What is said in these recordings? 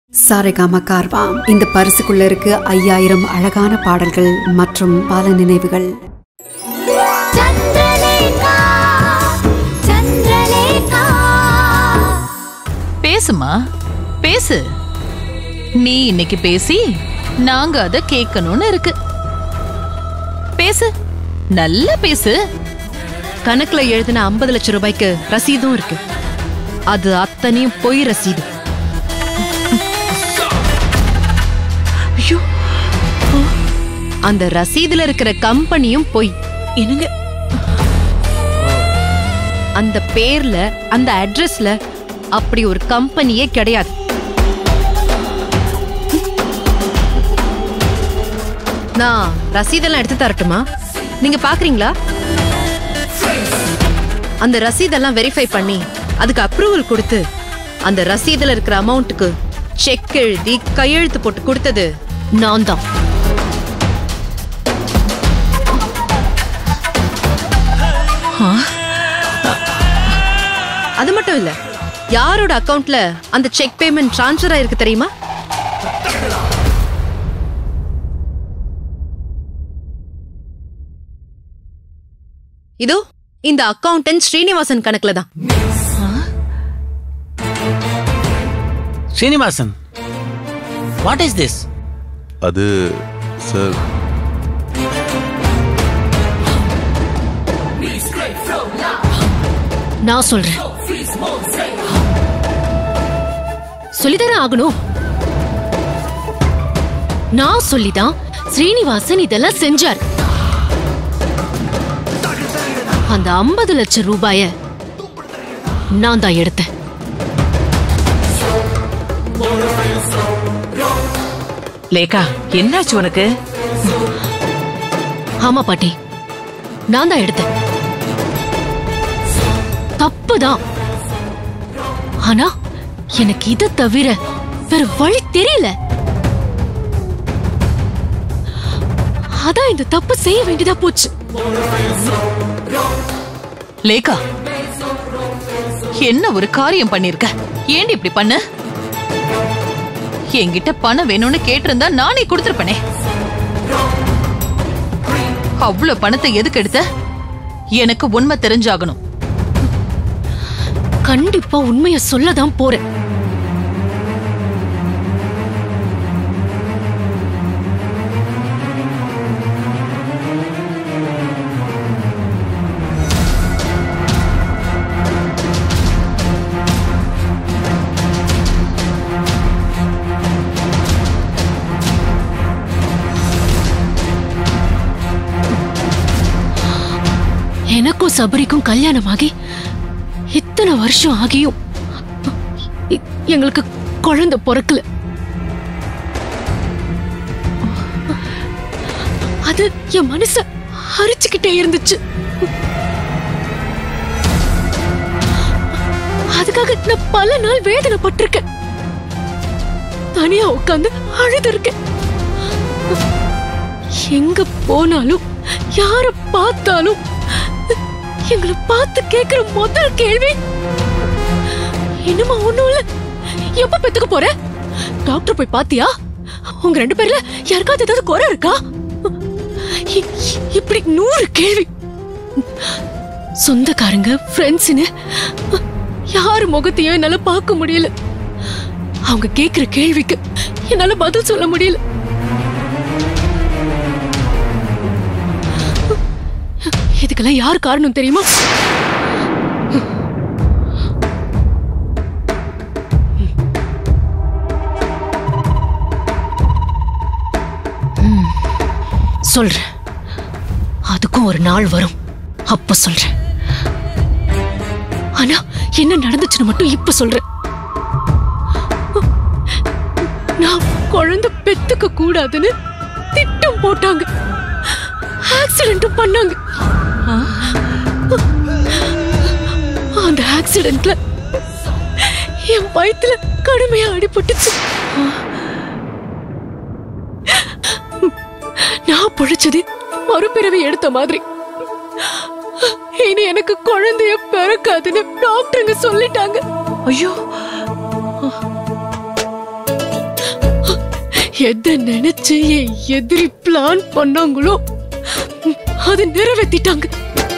சாரேகாமா கார்வாம் இந்த பரிசுக்குள்ள இருக்கு ஐயாயிரம் அழகான பாடல்கள் மற்றும் பல நினைவுகள் சந்திரலேகா சந்திரலேகா பேசுமா பேசு நீ இன்னைக்கு பேசி நாங்க அத கேட்கணும்னு இருக்கு பேசு நல்லா பேசு கணக்குல எழுதின ஐம்பது லட்சம் ரூபாய்க்கு ரசீதும் இருக்கு அது அத்தனையும் பொய் ரசீது ஐயோ அந்த ரசீதுல இருக்கிற கம்பெனியும் பொய் என்னங்க அந்த பேர்ல அந்த அட்ரஸ்ல அப்படி ஒரு கம்பெனியே கிடையாது நான் ரசீதெல்லாம் எடுத்து தரட்டுமா நீங்க பாக்குறீங்களா அந்த ரசீதெல்லாம் வெரிஃபை பண்ணி அதுக்கு அப்ரூவல் கொடுத்து அந்த ரசீதுல இருக்கிற அமௌண்ட்டுக்கு செக் எழுதி கையெழுத்து போட்டு கொடுத்தது நான் தான் அது மட்டும் இல்ல யாரோட அக்கவுண்ட்ல அந்த செக் பேமெண்ட் ட்ரான்ஸ்ஃபர் ஆயிருக்கு தெரியுமா இதோ இந்த அக்கவுண்டன்ட் ஸ்ரீனிவாசன் கணக்குல தான் ஸ்ரீனிவாசன் வாட் இஸ் திஸ் அது சார் நான் சொல்றேன் சொல்லிதானே ஆகணும் நான் சொல்லிதான் ஸ்ரீனிவாசன் இதெல்லாம் செஞ்சார் அந்த ஐம்பது லட்சம் ரூபாய நான் தான் எடுத்தேன் லேகா என்னாச்சு உனக்கு ஆமா பாட்டி நான் தான் எடுத்தேன் தப்புதான் ஆனா எனக்கு இதை தவிர வேற வழி தெரியல அதான் இந்த தப்பு செய்ய வேண்டியதா போச்சு லேகா என்ன ஒரு காரியம் பண்ணிருக்க ஏண்டி இப்படி பண்ண என்கிட்ட பணம் வேணும்னு கேட்டிருந்தா நானே கொடுத்திருப்பனே அவ்வளவு பணத்தை எதுக்கு எடுத்த எனக்கு உண்மை தெரிஞ்சாகணும் கண்டிப்பா உண்மைய சொல்லதான் போறேன் எனக்கும் சபரிக்கும் கல்யாணம் ஆகி இத்தனை வருஷம் ஆகியும் எ- எங்களுக்கு குழந்தை பிறக்கல அது என் மனச அரிச்சுக்கிட்டே இருந்துச்சு அதுக்காக நான் பல நாள் வேதனைப்பட்டிருக்கேன் தனியா உட்கார்ந்து அழுதுருக்கேன் எங்க போனாலும் யார பார்த்தாலும் எங்களை பார்த்து கேக்குற முதல் கேள்வி என்னமா ஒண்ணும் இல்ல எப்ப பெத்துக்க போற டாக்டர் போய் பாத்தியா உங்க ரெண்டு பேர்ல யாருக்காவது ஏதாவது குறை இருக்கா இ- இப்படி நூறு கேள்வி சொந்தக்காரங்க ஃப்ரெண்ட்ஸ்னு யார் முகத்தையும் என்னால பார்க்க முடியல அவங்க கேக்குற கேள்விக்கு என்னால பதில் சொல்ல முடியல இதுக்கெல்லாம் யார் காரணம் தெரியுமா ம், சொல்றேன் அதுக்கும் ஒரு நாள் வரும் அப்ப சொல்றேன் ஆனா என்ன நடந்துச்சுன்னு மட்டும் இப்ப சொல்றேன் நான் குழந்தை பெத்துக்க கூடாதுன்னு திட்டம் போட்டாங்க ஆக்சிடென்ட்டும் பண்ணாங்க அந்த ஆக்சிடென்ட்ல என் வயித்துல கடுமையா அடிபட்டுச்சு நான் பொழைச்சது மறுபிறவி எடுத்த மாதிரி இனி எனக்கு குழந்தைய பிறக்காதுன்னு டாக்டருங்க சொல்லிட்டாங்க ஐயோ எதை நினைச்சு என் எதிரி பிளான் பண்ணாங்களோ அதை நிறைவேத்திட்டாங்க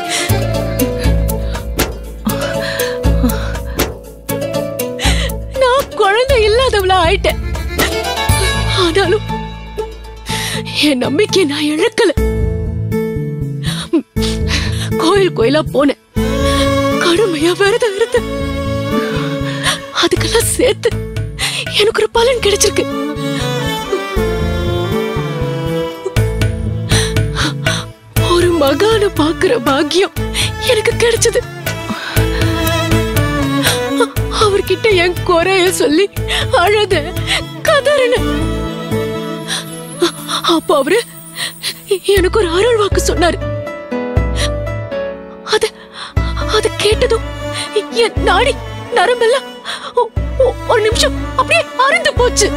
நான் குழந்தை இல்லாதவளா ஆயிட்டேன் ஆனாலும் என் நம்பிக்கையை நான் இழக்கல கோயில் கோயிலா போனேன் கடுமையா விரதம் இருந்தேன் அதுக்கெல்லாம் சேர்த்து எனக்கு ஒரு பலன் கிடைச்சிருக்கு ஒரு மகான பாக்குற பாக்கியம் எனக்கு கிடைச்சது அவர்கிட்ட என் குறைய சொல்லி அழத கதறின அப்ப அவரு எனக்கு ஒரு அருள் வாக்கு சொன்னாரு அது அது கேட்டதும் என் நாடி நரம்பெல்லாம் ஒ- ஒ- ஒரு நிமிஷம் அப்படியே அருந்து போச்சு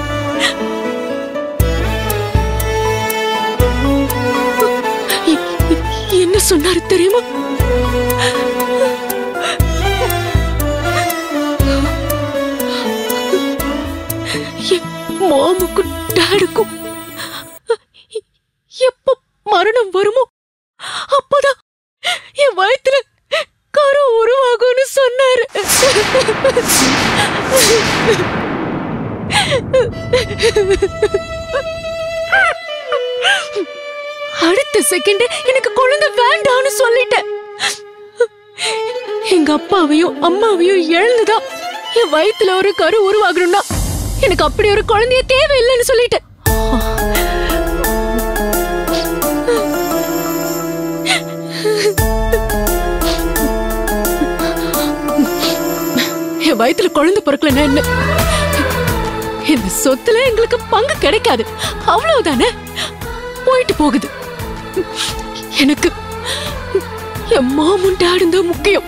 எ- எ- என்ன சொன்னாரு தெரியுமா என் மாமுக்கும் டாடுக்கும் எ- எப்ப மரணம் வருமோ அப்பதான் என் வயித்துல கரு உருவாகும்னு சொன்னாரு அடுத்த செகண்ட் எனக்கு குழந்தை வேண்டாம்னு சொல்லிட்டேன் எங்க அப்பாவையும் அம்மாவையும் இழந்துதா என் வயித்துல ஒரு கரு உருவாகணும்னா எனக்கு அப்படி ஒரு குழந்தைய தேவையில்லைன்னு சொல்லிட்டேன் என் வயித்துல குழந்தை பிறக்கலன்னா என்ன இந்த சொத்துல எங்களுக்கு பங்கு கிடைக்காது அவ்வளவுதானே போயிட்டு போகுது எனக்கு என் மாமும் டாடும் தான் முக்கியம்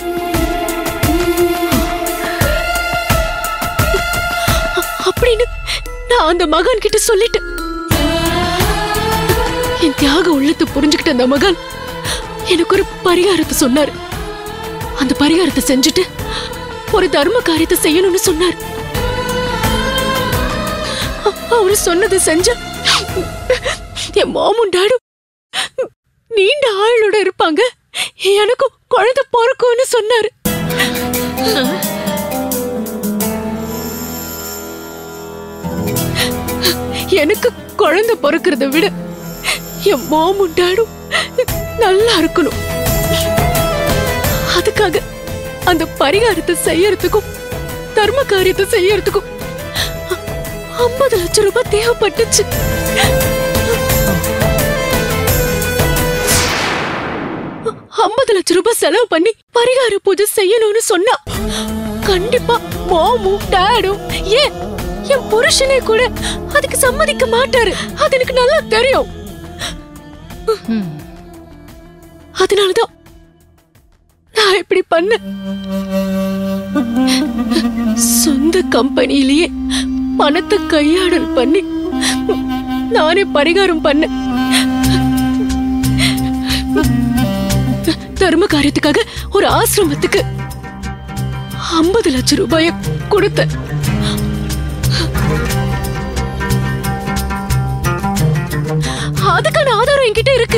அப்படின்னு நான் அந்த மகான் கிட்ட சொல்லிட்டேன் என் தியாக உள்ளத்தை புரிஞ்சுக்கிட்ட அந்த மகான் எனக்கு ஒரு பரிகாரத்தை சொன்னாரு அந்த பரிகாரத்தை செஞ்சுட்டு ஒரு தர்ம காரியத்தை செய்யணும்னு சொன்னார் அ- அவரு சொன்னதை செஞ்ச என் மாமும் டாடும் நீண்ட ஆயுளோட இருப்பாங்க எனக்கும் குழந்தை பிறக்கும்னு சொன்னாரு எனக்கு குழந்தை பிறக்கிறத விட என் மாமும் டாடும் நல்லா இருக்கணும் அதுக்காக அந்த பரிகாரத்தை செய்யறதுக்கும் தர்ம காரியத்தை செய்யறதுக்கும் ஐம்பது லட்சம் ரூபாய் தேவைப்பட்டுச்சு ஐம்பது லட்சம் ரூபாய் செலவு பண்ணி பரிகார பூஜை செய்யணும்னு சொன்னா கண்டிப்பா மாமும் டாடும் ஏன் என் புருஷனே கூட அதுக்கு சம்மதிக்க மாட்டாரு அது எனக்கு நல்லா தெரியும் அதனாலதான் நான் இப்படி பண்ண சொந்த கம்பெனியிலேயே பணத்தை கையாடல் பண்ணி நானே பரிகாரம் பண்ண தர்ம காரியத்துக்காக ஒரு ஆசிரமத்துக்கு ஐம்பது லட்சம் ரூபாய கொடுத்தேன் அதுக்கான ஆதாரம் என்கிட்ட இருக்கு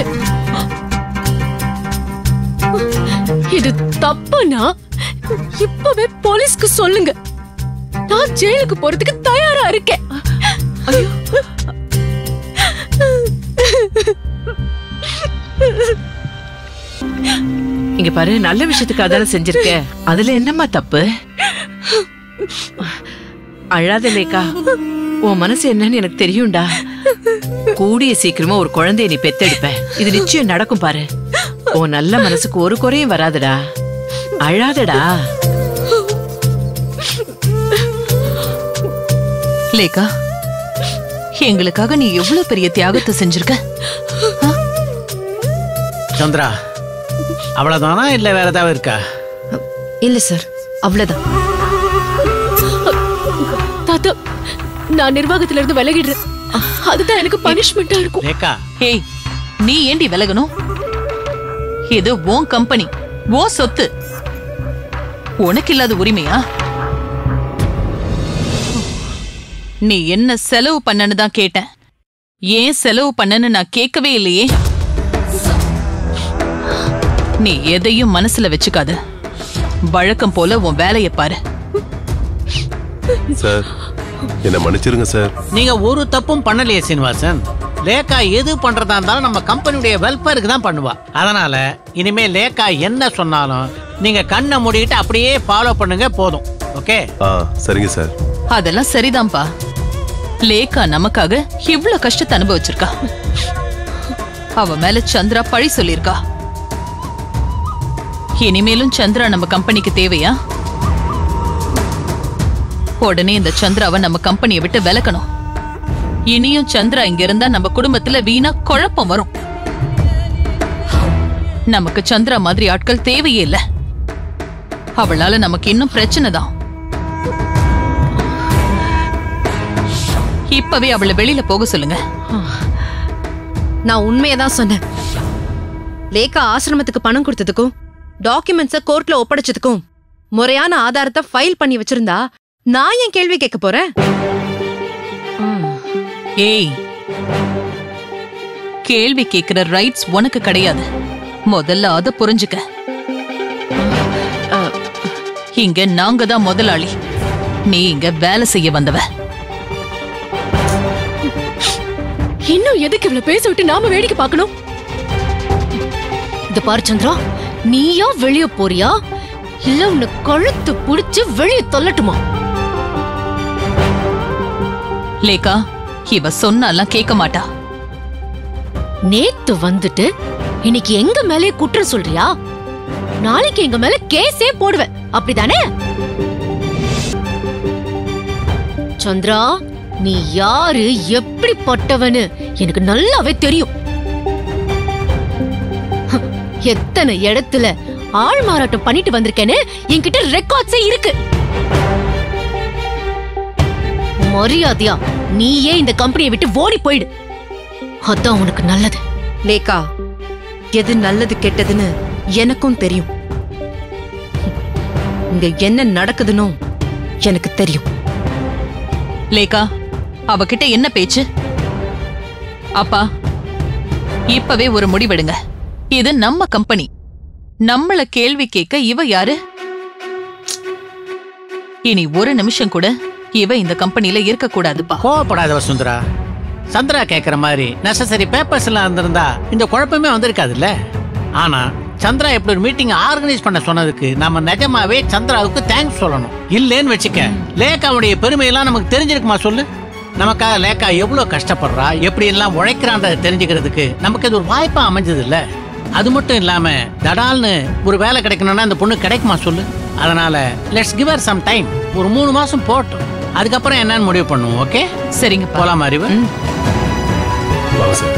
இது தப்புனா இப்பவே போலீஸ்க்கு சொல்லுங்க நான் ஜெயிலுக்கு போறதுக்கு தயாரா இருக்கேன் இங்க பாரு நல்ல விஷயத்துக்கு அதான செஞ்சிருக்க அதுல என்னம்மா தப்பு அழாத லேக்கா உன் மனசு என்னன்னு எனக்கு தெரியும்டா கூடிய சீக்கிரமா ஒரு குழந்தைய நீ பெத்தெடுப்ப இது நிச்சயம் நடக்கும் பாரு உன் நல்ல மனசுக்கு ஒரு குறையும் வராதுடா அழாதடா லேகா எங்களுக்காக நீ எவ்வளவு பெரிய தியாகத்தை செஞ்சிருக்க சந்திரா அவ்வளவுதானா இல்ல வேற ஏதாவது இருக்கா இல்ல சார் அவ்வளவுதான் தாத்தா நான் நிர்வாகத்துல இருந்து விலகிடுறேன் அதுதான் எனக்கு பனிஷ்மெண்டா இருக்கும் ரேகா ஏய் நீ ஏண்டி விலகணும் இது உன் கம்பெனி உன் சொத்து உனக்கு இல்லாத உரிமையா நீ என்ன செலவு பண்ணனு தான் கேட்டேன் ஏன் செலவு பண்ணன்னு நான் கேட்கவே இல்லையே நீ எதையும் மனசுல வச்சுக்காத வழக்கம் போல உன் வேலையை பாரு சார் என்னை மன்னிச்சிருங்க சார் நீங்க ஒரு தப்பும் பண்ணலையே சீனிவாசன் லேக்கா எது பண்றதா இருந்தாலும் நம்ம கம்பெனியுடைய வெல்ஃபேருக்கு தான் பண்ணுவா அதனால இனிமே லேக்கா என்ன சொன்னாலும் நீங்க கண்ணை மூடிக்கிட்டு அப்படியே ஃபாலோ பண்ணுங்க போதும் ஓகே ஆ சரிங்க சார் அதெல்லாம் சரிதான்ப்பா லேக்கா நமக்காக இவ்ளோ கஷ்டத்தை அனுபவிச்சிருக்கா அவ மேல சந்திரா பழி சொல்லிருக்கா இனிமேலும் சந்திரா நம்ம கம்பெனிக்கு தேவையா உடனே இந்த சந்திராவை நம்ம கம்பெனியை விட்டு விலக்கணும் இனியும் சந்திரா இங்க இருந்தா நம்ம குடும்பத்துல வீணா குழப்பம் வரும் நமக்கு சந்திரா மாதிரி ஆட்கள் தேவையே இல்ல அவளால நமக்கு இன்னும் பிரச்சனை தான் இப்பவே அவளை வெளியில போக சொல்லுங்க நான் உண்மையை தான் சொன்னேன் லேக்கா ஆசிரமத்துக்கு பணம் கொடுத்ததுக்கும் டாக்குமெண்ட்ஸ கோர்ட்ல ஒப்படைச்சதுக்கும் முறையான ஆதாரத்தை ஃபைல் பண்ணி வச்சிருந்தா நான் ஏன் கேள்வி கேட்க போறேன் ஏய் கேள்வி கேக்குற ரைட்ஸ் உனக்கு கிடையாது முதல்ல அத புரிஞ்சுக்க இங்க நாங்க தான் முதலாளி நீ இங்க வேலை செய்ய வந்தவ இன்னும் எதுக்கு இவ்வளவு பேச விட்டு நாம வேடிக்கை பார்க்கணும் இந்த பாரு சந்திரா நீயா வெளிய போறியா இல்ல உன்னை கழுத்து புடிச்சு வெளிய தொல்லட்டுமா லேக்கா இவ சொன்னாலாம் கேட்க மாட்டா நேத்து வந்துட்டு இன்னைக்கு எங்க மேலே குற்றம் சொல்றியா நாளைக்கு எங்க மேல கேஸே போடுவேன் அப்படிதானே சந்திரா நீ யாரு எப்படிப்பட்டவனு எனக்கு நல்லாவே தெரியும் எத்தனை இடத்துல ஆள் மாறாட்டம் பண்ணிட்டு வந்திருக்கேன்னு என்கிட்ட ரெக்கார்ட்ஸே இருக்கு மரியாதையா நீயே இந்த கம்பெனியை விட்டு ஓடி போயிடு அதான் உனக்கு நல்லது லேக்கா எது நல்லது கெட்டதுன்னு எனக்கும் தெரியும் இங்க என்ன நடக்குதுன்னு எனக்கு தெரியும் லேக்கா அவகிட்ட என்ன பேச்சு அப்பா இப்பவே ஒரு முடிவெடுங்க இது நம்ம கம்பெனி நம்மள கேள்வி கேட்க இவ யாரு இனி ஒரு நிமிஷம் கூட இவ இந்த கம்பெனில இருக்க கூடாதுப்பா கோவப்படாத வசுந்தரா சந்திரா கேட்குற மாதிரி நெசசரி பேப்பர்ஸ் எல்லாம் இருந்திருந்தா இந்த குழப்பமே வந்திருக்காதுல்ல ஆனா சந்திரா இப்படி ஒரு மீட்டிங் ஆர்கனைஸ் பண்ண சொன்னதுக்கு நம்ம நிஜமாவே சந்திராவுக்கு தேங்க்ஸ் சொல்லணும் இல்லேன்னு வச்சுக்க லேக்காவுடைய பெருமையெல்லாம் நமக்கு தெரிஞ்சிருக்குமா சொல்லு நமக்காக லேக்கா எவ்வளவு கஷ்டப்படுறா எப்படி எல்லாம் உழைக்கிறான்றதை தெரிஞ்சுக்கிறதுக்கு நமக்கு இது ஒரு வாய்ப்பா அமைஞ்சது இல்ல அது மட்டும் இல்லாம தடால்னு ஒரு வேலை கிடைக்கணும்னா அந்த பொண்ணு கிடைக்குமா சொல்லு அதனால லெட்ஸ் கிவ் சம் டைம் ஒரு மூணு மாசம் போட்டோம் அதுக்கப்புறம் என்னன்னு முடிவு பண்ணுவோம் ஓகே சரிங்கப்பா போலாமா அறிவு வாங்க சார்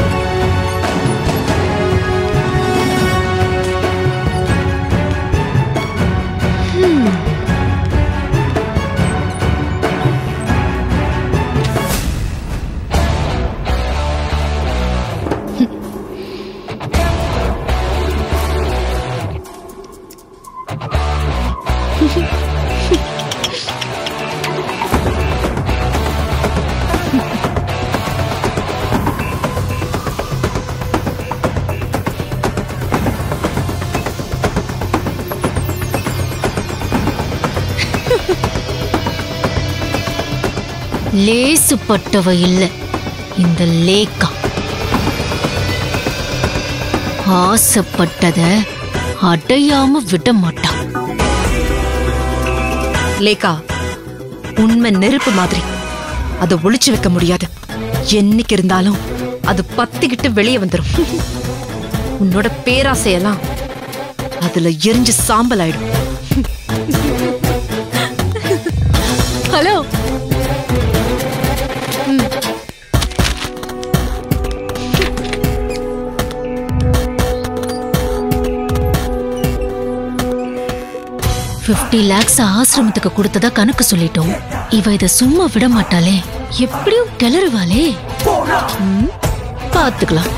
லேசுப்பட்டவ இல்ல இந்த லேக்கா ஆசைப்பட்டத அடையாம விட மாட்டான் லேக்கா உண்மை நெருப்பு மாதிரி அதை ஒளிச்சு வைக்க முடியாது என்னைக்கு இருந்தாலும் அது பத்திக்கிட்டு வெளியே வந்துடும் உன்னோட பேராசையெல்லாம் அதுல எரிஞ்சு சாம்பல் ஆயிடும் ஹலோ பிப்டி லேக்ஸ் ஆசிரமத்துக்கு கொடுத்ததா கணக்கு சொல்லிட்டோம் இவ இத சும்மா விட மாட்டாளே எப்படியும் கிளறுவாளே ம், பாத்துக்கலாம்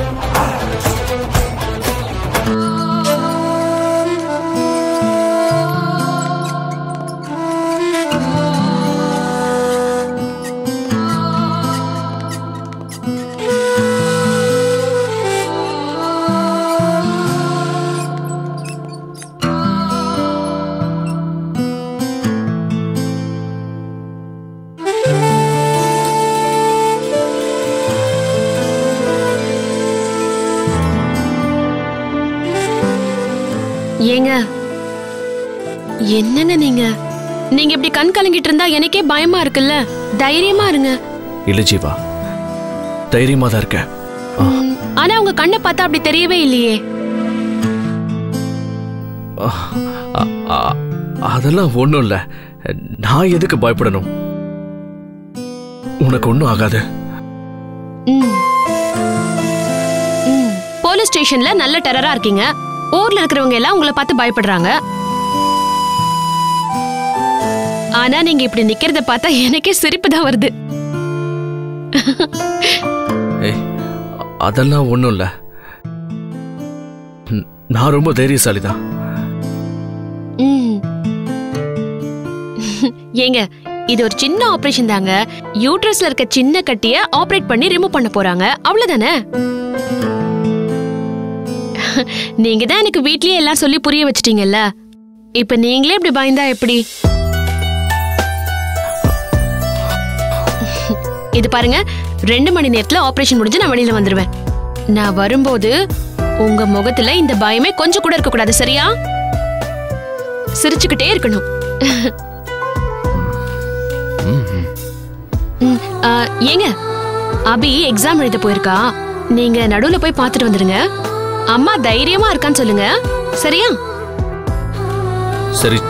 ஏங்க என்னங்க நீங்க நீங்க இப்படி கண் கலங்கிட்டு இருந்தா எனக்கே பயமா இருக்குல்ல தைரியமா இருங்க இல்ல ஜீவா தைரியமா தான் இருக்கேன் ம், ஆனா உங்க கண்ணை பார்த்தா அப்படி தெரியவே இல்லையே அ- அ- அதெல்லாம் ஒண்ணும் இல்ல நான் எதுக்கு பயப்படணும் உனக்கு ஒண்ணும் ஆகாது ம். ம். போலீஸ் ஸ்டேஷன்ல நல்ல டெரரா இருக்கீங்க ஊர்ல இருக்கிறவங்க எல்லாம் உங்களை பார்த்து பயப்படுறாங்க ஆனா நீங்க இப்படி நிக்கிறத பார்த்தா எனக்கே சிரிப்பு தான் வருது ஏய் அதெல்லாம் ஒண்ணும் இல்ல ந- நான் ரொம்ப தைரியசாலி தான் ம். ஏங்க இது ஒரு சின்ன ஆபரேஷன் தாங்க யூட்ரஸ்ல இருக்க சின்ன கட்டிய ஆபரேட் பண்ணி ரிமூவ் பண்ண போறாங்க அவ்வளவுதானே நீங்க தான் எனக்கு வீட்லயே எல்லாம் சொல்லி புரிய வச்சிட்டீங்கல்ல இப்ப நீங்களே இப்படி பயந்தா எப்படி இது பாருங்க ரெண்டு மணி நேரத்துல ஆபரேஷன் முடிஞ்சு நான் வெளியில வந்துருவேன் நான் வரும்போது உங்க முகத்துல இந்த பயமே கொஞ்சம் கூட இருக்க கூடாது சரியா சிரிச்சுக்கிட்டே இருக்கணும் ம், ஆ, ஏங்க அபி எக்ஸாம் எழுத போயிருக்கா நீங்க நடுவுல போய் பார்த்துட்டு வந்துருங்க அம்மா தைரியமா இருக்கான்னு சொல்லுங்க சரியா சரி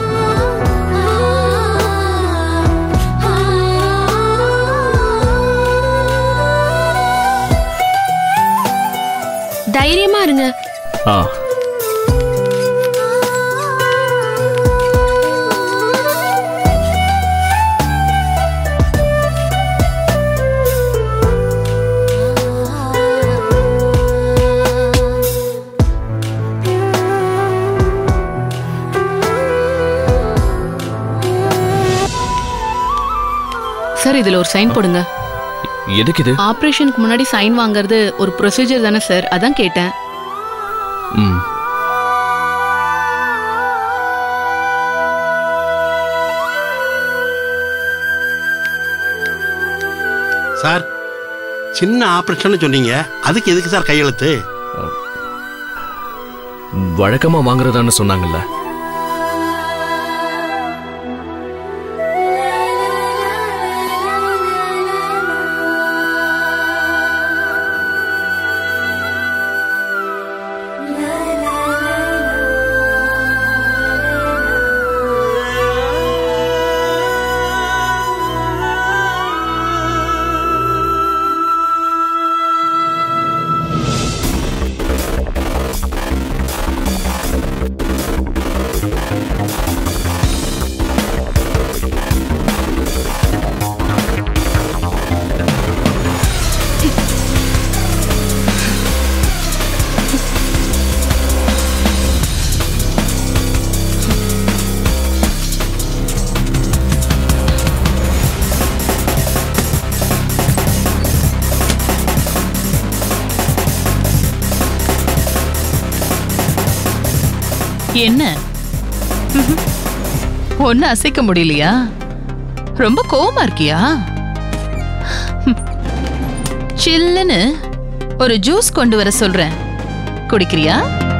தைரியமா இருங்க ஆ சார் இதுல ஒரு சைன் போடுங்க எதுக்கு இது ஆபரேஷனுக்கு முன்னாடி சைன் வாங்குறது ஒரு ப்ரொசீஜர் தானே சார் அதான் கேட்டேன் ம் சார் சின்ன ஆபரேஷன் சொன்னீங்க அதுக்கு எதுக்கு சார் கையெழுத்து வழக்கமா வாங்குறதான்னு சொன்னாங்கல்ல என்ன ஒன்னு அசைக்க முடியலையா ரொம்ப கோவமா இருக்கியா சில்லுன்னு ஒரு ஜூஸ் கொண்டு வர சொல்றேன் குடிக்கிறியா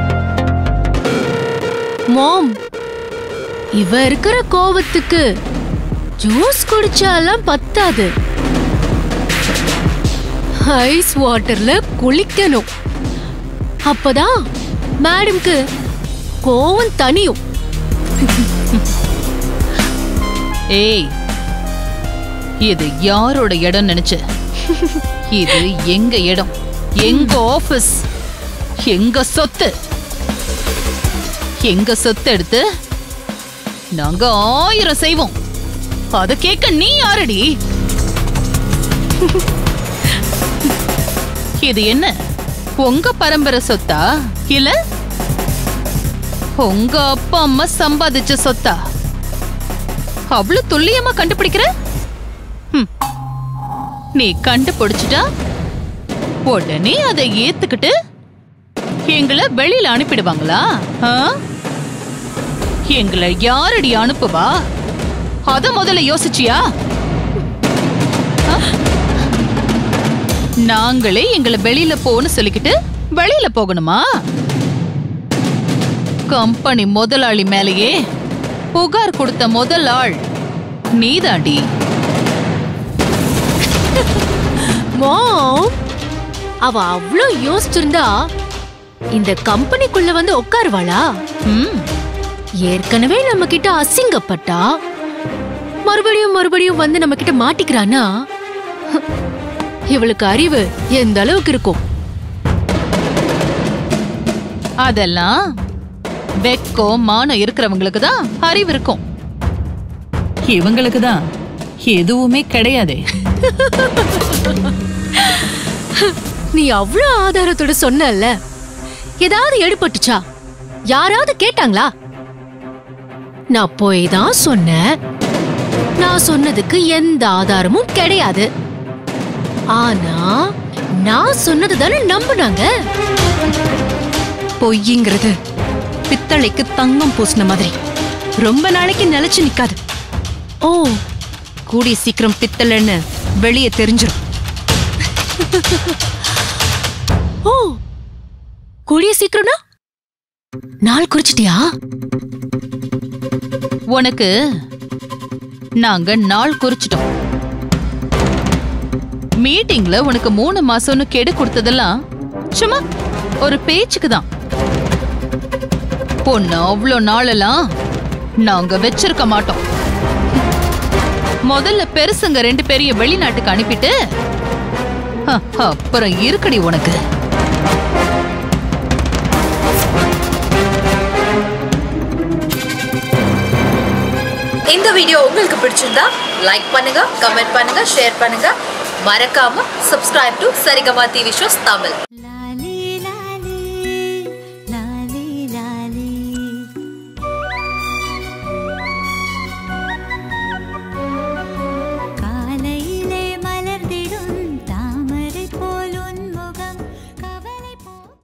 மாம் இவ இருக்கிற கோவத்துக்கு ஜூஸ் குடிச்சாலாம் பத்தாது ஐஸ் வாட்டர்ல குளிக்கணும் அப்பதான் மேடம்க்கு கோவம் தனியும் ஏய் இது யாரோட இடம் நினைச்ச இது எங்க இடம் எங்க ஆபீஸ் எங்க சொத்து எங்க சொத்து எடுத்து நாங்க ஆயிரம் செய்வோம் அத கேட்க நீ யாரடி இது என்ன உங்க பரம்பரை சொத்தா இல்ல உங்க அப்பா அம்மா சம்பாதிச்ச சொத்தா அவ்வளவு துல்லியமா கண்டுபிடிக்கிற ஹம். நீ கண்டுபிடிச்சிட்டா உடனே அதை ஏத்துக்கிட்டு எங்களை வெளியில அனுப்பிடுவாங்களா ஆ? எங்களை யாரடி அனுப்புவா அத முதல்ல யோசிச்சியா ஆ? நாங்களே எங்களை வெளியில போன்னு சொல்லிக்கிட்டு வெளியில போகணுமா கம்பெனி முதலாளி மேலேயே புகார் கொடுத்த முதல் ஆள் நீதாண்டி மாம் அவ அவ்ளோ யோசிச்சிருந்தா இந்த கம்பெனிக்குள்ள வந்து உட்காருவாளா ம் ஏற்கனவே நம்ம கிட்ட அசிங்கப்பட்டா மறுபடியும் மறுபடியும் வந்து நம்ம கிட்ட மாட்டிக்கிறானா இவளுக்கு அறிவு எந்த அளவுக்கு இருக்கும் அதெல்லாம் வெக்கம் மானம் இருக்கிறவங்களுக்கு தான் அறிவு இருக்கும் இவங்களுக்கு தான் எதுவுமே கிடையாதே நீ அவ்ளோ ஆதாரத்தோட சொன்னல்ல ஏதாவது எடுபட்டுச்சா யாராவது கேட்டாங்களா நான் போய் தான் சொன்னேன் நான் சொன்னதுக்கு எந்த ஆதாரமும் கிடையாது ஆனா நான் சொன்னது தானே நம்புனாங்க பொய்ங்கிறது பித்தளைக்கு தங்கம் பூசின மாதிரி ரொம்ப நாளைக்கு நிலைச்சு நிக்காது ஓ கூடிய சீக்கிரம் பித்தளைன்னு வெளியே தெரிஞ்சிரும் ஓ கூடிய சீக்கிரம்னா நாள் குறிச்சிட்டியா உனக்கு நாங்க நாள் குறிச்சிட்டோம் மீட்டிங்ல உனக்கு மூணு மாசம்னு கெடு கொடுத்ததெல்லாம் சும்மா ஒரு பேச்சுக்கு தான் பொண்ணு அவ்வளோ நாளெல்லாம் நாங்க வச்சிருக்க மாட்டோம் முதல்ல பெருசுங்க ரெண்டு பேரையும் வெளிநாட்டுக்கு அனுப்பிட்டு ஹ, அப்புறம் இருக்கடி உனக்கு இந்த வீடியோ உங்களுக்கு பிடிச்சிருந்தா லைக் பண்ணுங்க கமெண்ட் பண்ணுங்க ஷேர் பண்ணுங்க மறக்காம subscribe to Saregama TV shows Tamil